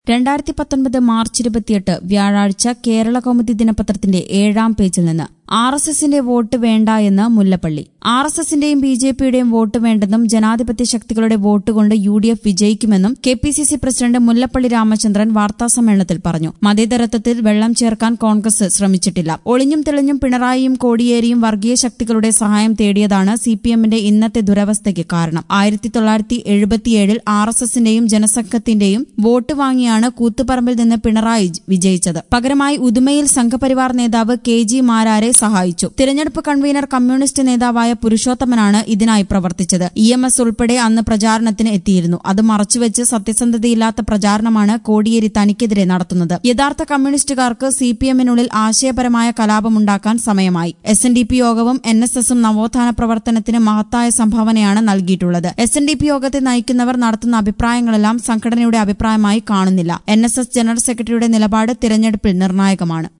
രണ്ടായിരത്തി പത്തൊൻപത് മാർച്ച് ഇരുപത്തിയെട്ട് വ്യാഴാഴ്ച കേരള കൗമുദി ദിനപത്രത്തിന്റെ ഏഴാം പേജിൽ നിന്ന് ആർ എസ് എസിന്റെ വോട്ട് വേണ്ട എന്ന് മുല്ലപ്പള്ളി ആർ എസ് എസിന്റെയും ബി ജെ പിയുടെയും വോട്ട് വേണ്ടെന്നും ജനാധിപത്യ ശക്തികളുടെ വോട്ട് കൊണ്ട് യു ഡി എഫ് വിജയിക്കുമെന്നും K P C C president Mullappally Ramachandran വാർത്താസമ്മേളനത്തിൽ പറഞ്ഞു മതേതരത്വത്തിൽ വെള്ളം ചേർക്കാൻ കോൺഗ്രസ് ശ്രമിച്ചിട്ടില്ല ഒളിഞ്ഞും തെളിഞ്ഞും പിണറായിയും കോടിയേരിയും വർഗീയ ശക്തികളുടെ സഹായം തേടിയതാണ് സി പി എമ്മിന്റെ ഇന്നത്തെ ദുരവസ്ഥയ്ക്ക് കാരണം ആയിരത്തി തൊള്ളായിരത്തി എഴുപത്തിയേഴിൽ ആർ എസ് എസിന്റെയും ജനസംഘത്തിന്റെയും വോട്ട് വാങ്ങിയാണ് കൂത്തുപറമ്പിൽ നിന്ന് പിണറായി വിജയിച്ചത് പകരമായി ഉദുമയിൽ സംഘപരിവാർ നേതാവ് കെ ജി മാരാരെ സഹായിച്ചു തിരഞ്ഞെടുപ്പ് കൺവീനർ കമ്മ്യൂണിസ്റ്റ് നേതാവായ പുരുഷോത്തമനാണ് ഇതിനായി പ്രവർത്തിച്ചത് ഇ എം എസ് ഉൾപ്പെടെ അന്ന് പ്രചാരണത്തിന് എത്തിയിരുന്നു അത് മറച്ചുവെച്ച് സത്യസന്ധതയില്ലാത്ത പ്രചാരണമാണ് കോടിയേരി തനിക്കെതിരെ നടത്തുന്നത് യഥാർത്ഥ കമ്മ്യൂണിസ്റ്റുകാർക്ക് സി പി എമ്മിനുള്ളിൽ ആശയപരമായ കലാപമുണ്ടാക്കാൻ സമയമായി എസ് എൻ ഡി പി യോഗവും എൻ എസ് എസും നവോത്ഥാന പ്രവർത്തനത്തിന് മഹത്തായ സംഭാവനയാണ് നൽകിയിട്ടുള്ളത് എസ് എൻ ഡി പി യോഗത്തെ നയിക്കുന്നവർ നടത്തുന്ന അഭിപ്രായങ്ങളെല്ലാം സംഘടനയുടെ അഭിപ്രായമായി കാണുന്നില്ല എൻ എസ് എസ് ജനറൽ സെക്രട്ടറിയുടെ നിലപാട് തിരഞ്ഞെടുപ്പിൽ നിർണായകമാണ്